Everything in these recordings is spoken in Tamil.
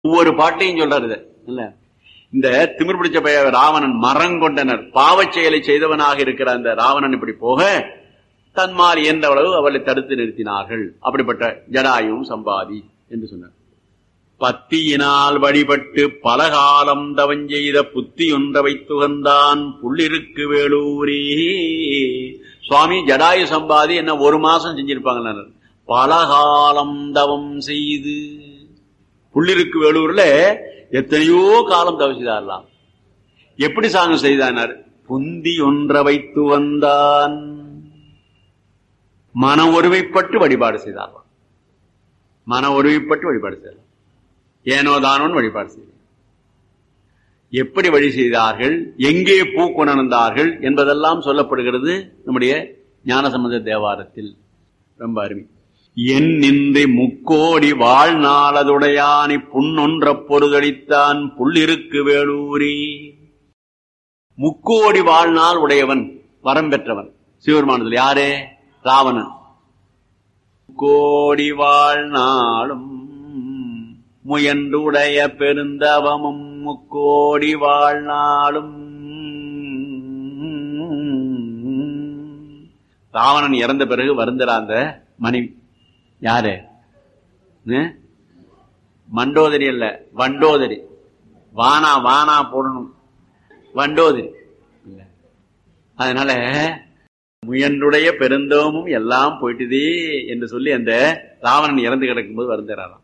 ஒவ்வொரு பாட்டையும் சொல்றாரு இது. இல்ல இந்த திமிர் பிடிச்ச பய ராவணன் மரங்கொண்டனர் பாவச் செயலை செய்தவனாக இருக்கிற அந்த ராவணன் இப்படி போக தன்மால் இயன்ற அளவு அவளை தடுத்து நிறுத்தினார்கள் அப்படிப்பட்ட ஜடாயும் சம்பாதி என்று சொன்னார் பத்தியினால் வழிபட்டு பலகாலம் தவஞ்செய்த புத்தி ஒன்ற வைத்துகந்தான் புள்ளிருக்கு வேலூரே சுவாமி ஜடாயு சம்பாதி என்ன ஒரு மாசம் செஞ்சிருப்பாங்க பலகாலம் தவம் செய்து புள்ளிருக்கு வேலூர்ல எத்தனையோ காலம் தவம் செய்தாரலாம் எப்படி சாங்க செய்தானார் புந்தி ஒன்ற வைத்து வந்தான் மன ஒருமைப்பட்டு வழிபாடு செய்தாரலாம் மன ஒருமைப்பட்டு வழிபாடு செய்தார் ஏனோ தானோன்னு வழிபாடு செய்தார் எப்படி வழி செய்தார்கள் எங்கே பூ கொணர்ந்தார்கள் என்பதெல்லாம் சொல்லப்படுகிறது நம்முடைய ஞானசம்பந்த தேவாரத்தில் ரொம்ப அருமை என் நின்று முக்கோடி வாழ்நாளதுடையானி புன்னொன்ற பொருதளித்தான் புள்ளிருக்கு வேலூரி முக்கோடி வாழ்நாள் உடையவன் வரம் பெற்றவன் சிவபெருமானத்தில் யாரே ராவணன் கோடி வாழ்நாளும் முயன்றுடைய பெருந்தவமும் முக்கோடி வாழ்நாளும் ராவணன் இறந்த பிறகு வருந்தரா அந்த மனைவி யாரு மண்டோதரி அல்ல வண்டோதரி வானா வானா போடணும் வண்டோதரி இல்ல அதனால முயன்றுடைய பெருந்தவமும் எல்லாம் போயிட்டுதே என்று சொல்லி அந்த ராவணன் இறந்து கிடக்கும்போது வருந்துறாராம்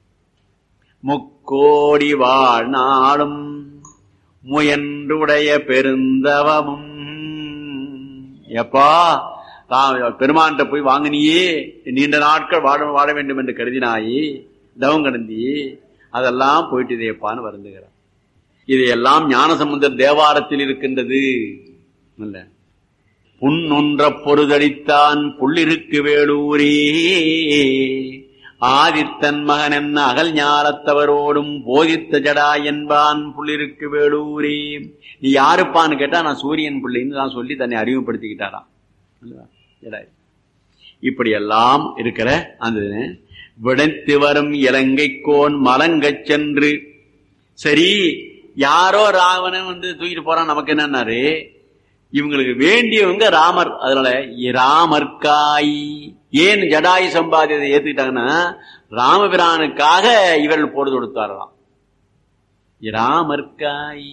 முக்கோடி வாழ்நாளும் முயன்றுடைய பெருந்தவமும் எப்பா பெருமான்கிட்ட போய் வாங்கினியே நீண்ட நாட்கள் வாழ வாழ வேண்டும் என்று கருதினாயே தவம் கடந்தி அதெல்லாம் போயிட்டுதேப்பான்னு வருந்துகிறார் இதையெல்லாம் ஞானசமுந்தர் தேவாரத்தில் இருக்கின்றது இல்ல புன்னொன்ற பொருதளித்தான் புள்ளிருக்கு வேலூரே ஆதித்தன் மகன் என்ன அகல் ஞானத்தவரோடும் போதித்த ஜடா என்பான் புள்ளிருக்கு வேலூரே நீ யாருப்பான்னு கேட்டா நான் சூரியன் பிள்ளைன்னு நான் சொல்லி தன்னை அறிமுகப்படுத்திக்கிட்டாராம் இப்படி எல்லாம் இருக்கிற அந்த விடைத்து வரும் இலங்கை கோன் மலங்கச் சென்று சரி யாரோ ராவணன் வந்து தூக்கிட்டு போறான் நமக்கு என்னன்னாரு இவங்களுக்கு வேண்டியவங்க ராமர் அதனால ராமர்காய் ஏன் ஜடாயு சம்பாதியத்தை ஏத்துக்கிட்டாங்கன்னா ராமபிரானுக்காக இவர்கள் போடு கொடுத்தாரலாம் ராமர்காய்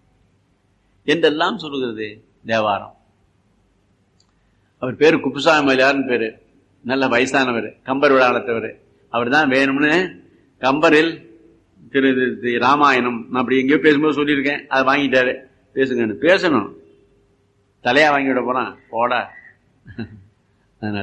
என்றெல்லாம் சொல்லுகிறது தேவாரம் அவர் பேரு குப்புசாமி மலையார்னு பேரு நல்ல வயசானவர் கம்பர் விழாளத்தவர் அவர் தான் வேணும்னு கம்பரில் திரு ராமாயணம் நான் அப்படி எங்கேயோ பேசும்போது சொல்லியிருக்கேன் அதை வாங்கிட்டாரு பேசுங்கன்னு பேசணும் தலையா வாங்கி விட போறான் போட அதனால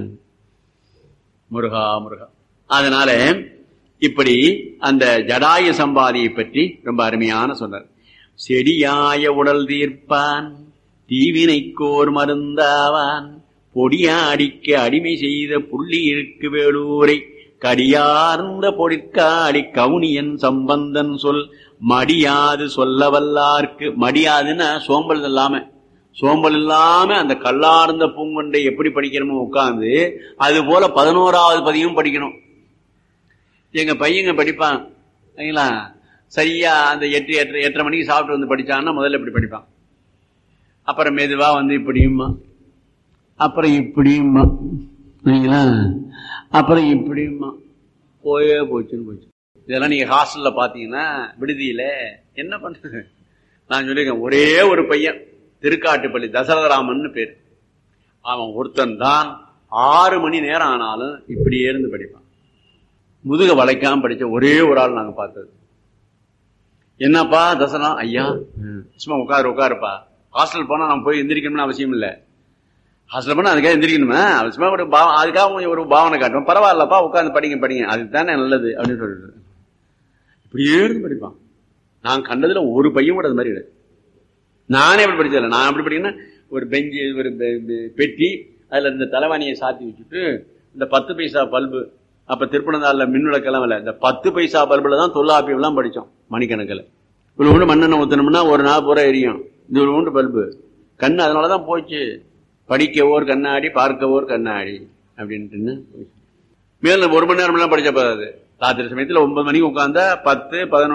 முருகா முருகா அதனால இப்படி அந்த ஜடாய சம்பாதியை பற்றி ரொம்ப அருமையான சொன்னார் செடியாய உடல் தீர்ப்பான் தீவினைக்கோர் மருந்தாவான் பொடியாடிக்கு அடிமை செய்த புள்ளி இருக்கு வேலூரை கடியார்ந்த பொடிக்காடி கவுனியன் சம்பந்தன் சொல் மடியாது சொல்ல வல்லார்க்கு மடியாதுன்னா சோம்பல் இல்லாம சோம்பல் இல்லாம அந்த கல்லார்ந்த பூங்கொண்டை எப்படி படிக்கணுமோ உட்காந்து அது போல பதினோராவது பதியும் படிக்கணும் எங்க பையங்க படிப்பான் சரிங்களா சரியா அந்த எட்டு எட்டு எட்டரை மணிக்கு சாப்பிட்டு வந்து படிச்சான்னா முதல்ல இப்படி படிப்பான் அப்புறம் மெதுவா வந்து இப்படியுமா அப்புறம் இப்படியுமா சரிங்களா அப்புறம் இப்படியுமா போயே போச்சுன்னு போச்சு இதெல்லாம் நீங்க ஹாஸ்டல்ல பாத்தீங்கன்னா விடுதியில என்ன பண்றது நான் சொல்லியிருக்கேன் ஒரே ஒரு பையன் திருக்காட்டுப்பள்ளி தசரதராமன் பேர் அவன் ஒருத்தன் தான் ஆறு மணி நேரம் ஆனாலும் இப்படியே இருந்து படிப்பான் முதுக வளைக்காம படிச்ச ஒரே ஒரு ஆள் நாங்க பார்த்தது என்னப்பா தசரா ஐயா சும்மா உட்காரு உட்காருப்பா ஹாஸ்டல் போனா நம்ம போய் எந்திரிக்கணும்னு அவசியம் இல்லை ஹாஸ்டல் போனா அதுக்காக எந்திரிக்கணுமா அவசியமா ஒரு பாவம் அதுக்காக ஒரு பாவனை காட்டுவோம் பரவாயில்லப்பா உட்காந்து படிங்க படிங்க அதுக்கு தானே நல்லது அப்படின்னு சொல்லிட்டு இப்படியே இருந்து படிப்பான் நான் கண்டதுல ஒரு பையன் கூட அது மாதிரி கிடையாது நானே எப்படி படிச்சதில்லை நான் எப்படி படிக்கணும்னா ஒரு பெஞ்சு ஒரு பெட்டி அதுல இந்த தலைவாணியை சாத்தி வச்சுட்டு இந்த பத்து பைசா பல்பு அப்ப திருப்பனந்தாளில் மின் விளக்கெல்லாம் இல்லை இந்த பத்து பைசா பல்புல தான் தொல்லாப்பியம் எல்லாம் படித்தோம் மணிக்கணக்கில் இவ்வளவு உண்டு மண்ணெண்ணெய் ஊற்றணும்னா ஒரு நாள் பூரா எரியும் இது ஒரு உண்டு பல்பு கண்ணு அதனாலதான் போச்சு படிக்கவோர் கண்ணாடி பார்க்கவோர் கண்ணாடி அப்படின்ட்டு மேல ஒரு மணி நேரம் படிச்ச போதாது ராத்திரி சமயத்துல ஒன்பது மணிக்கு உட்கார்ந்தா பத்து பதினொன்று